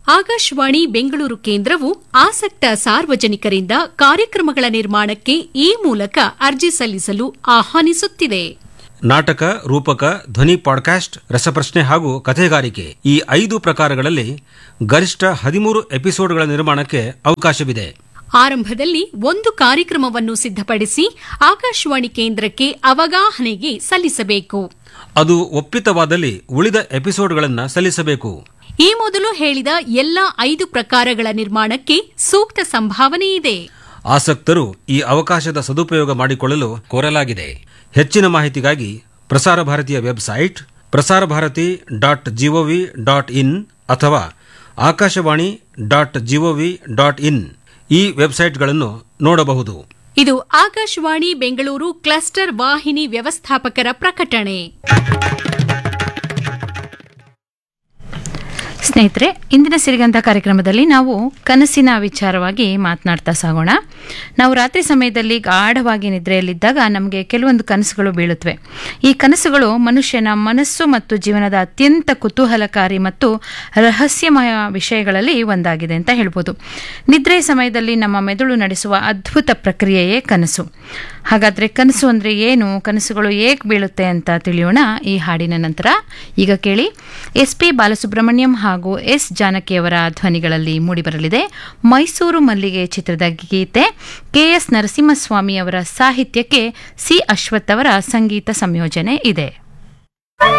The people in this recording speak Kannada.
ಆಕಾಶವಾಣಿ ಬೆಂಗಳೂರು ಕೇಂದ್ರವು ಆಸಕ್ತ ಸಾರ್ವಜನಿಕರಿಂದ ಕಾರ್ಯಕ್ರಮಗಳ ನಿರ್ಮಾಣಕ್ಕೆ ಈ ಮೂಲಕ ಅರ್ಜಿ ಸಲ್ಲಿಸಲು ಆಹ್ವಾನಿಸುತ್ತಿದೆ ನಾಟಕ ರೂಪಕ ಧ್ವನಿ ಪಾಡ್ಕಾಸ್ಟ್ ರಸಪ್ರಶ್ನೆ ಹಾಗೂ ಕಥೆಗಾರಿಕೆ ಈ ಐದು ಪ್ರಕಾರಗಳಲ್ಲಿ ಗರಿಷ್ಠ ಹದಿಮೂರು ಎಪಿಸೋಡ್ಗಳ ನಿರ್ಮಾಣಕ್ಕೆ ಅವಕಾಶವಿದೆ ಆರಂಭದಲ್ಲಿ ಒಂದು ಕಾರ್ಯಕ್ರಮವನ್ನು ಸಿದ್ಧಪಡಿಸಿ ಆಕಾಶವಾಣಿ ಕೇಂದ್ರಕ್ಕೆ ಅವಗಾಹನೆಗೆ ಸಲ್ಲಿಸಬೇಕು ಅದು ಒಪ್ಪಿತವಾದಲ್ಲಿ ಉಳಿದ ಎಪಿಸೋಡ್ಗಳನ್ನು ಸಲ್ಲಿಸಬೇಕು ಈ ಮೊದಲು ಹೇಳಿದ ಎಲ್ಲ ಐದು ಪ್ರಕಾರಗಳ ನಿರ್ಮಾಣಕ್ಕೆ ಸೂಕ್ತ ಸಂಭಾವನೆ ಇದೆ ಆಸಕ್ತರು ಈ ಅವಕಾಶದ ಸದುಪಯೋಗ ಮಾಡಿಕೊಳ್ಳಲು ಕೋರಲಾಗಿದೆ ಹೆಚ್ಚಿನ ಮಾಹಿತಿಗಾಗಿ ಪ್ರಸಾರ ಭಾರತಿಯ website Prasar Bharati dot gov dot in ಅಥವಾ Akashvani dot gov dot in ಈ ವೆಬ್ಸೈಟ್ಗಳನ್ನು ನೋಡಬಹುದು ಇದು ಆಕಾಶವಾಣಿ ಬೆಂಗಳೂರು ಕ್ಲಸ್ಟರ್ ವಾಹಿನಿ ವ್ಯವಸ್ಥಾಪಕರ ಪ್ರಕಟಣೆ ಸ್ನೇಹಿತರೆ ಇಂದಿನ ಸಿರಿಗಂಧ ಕಾರ್ಯಕ್ರಮದಲ್ಲಿ ನಾವು ಕನಸಿನ ವಿಚಾರವಾಗಿ ಮಾತನಾಡ್ತಾ ಸಾಗೋಣ ನಾವು ರಾತ್ರಿ ಸಮಯದಲ್ಲಿ ಗಾಢವಾಗಿ ನಿದ್ರೆಯಲ್ಲಿದ್ದಾಗ ನಮಗೆ ಕೆಲವೊಂದು ಕನಸುಗಳು ಬೀಳುತ್ತವೆ ಈ ಕನಸುಗಳು ಮನುಷ್ಯನ ಮನಸ್ಸು ಮತ್ತು ಜೀವನದ ಅತ್ಯಂತ ಕುತೂಹಲಕಾರಿ ಮತ್ತು ರಹಸ್ಯಮಯ ವಿಷಯಗಳಲ್ಲಿ ಒಂದಾಗಿದೆ ಅಂತ ಹೇಳ್ಬೋದು ನಿದ್ರೆ ಸಮಯದಲ್ಲಿ ನಮ್ಮ ಮೆದುಳು ನಡೆಸುವ ಅದ್ಭುತ ಪ್ರಕ್ರಿಯೆಯೇ ಕನಸು ಹಾಗಾದರೆ ಕನಸು ಅಂದರೆ ಏನು ಕನಸುಗಳು ಏಕೆ ಬೀಳುತ್ತೆ ಅಂತ ತಿಳಿಯೋಣ ಈ ಹಾಡಿನ ನಂತರ ಈಗ ಕೇಳಿ ಎಸ್ ಪಿ ಬಾಲಸುಬ್ರಹ್ಮಣ್ಯಂ ಹಾಗೂ ಎಸ್ ಜಾನಕಿಯವರ ಧ್ವನಿಗಳಲ್ಲಿ ಮೂಡಿಬರಲಿದೆ ಮೈಸೂರು ಮಲ್ಲಿಗೆ ಚಿತ್ರದ ಗೀತೆ ಕೆ ಎಸ್ ನರಸಿಂಹಸ್ವಾಮಿ ಅವರ ಸಾಹಿತ್ಯಕ್ಕೆ ಸಿ ಅಶ್ವಥ್ ಅವರ ಸಂಗೀತ ಸಂಯೋಜನೆ ಇದೆ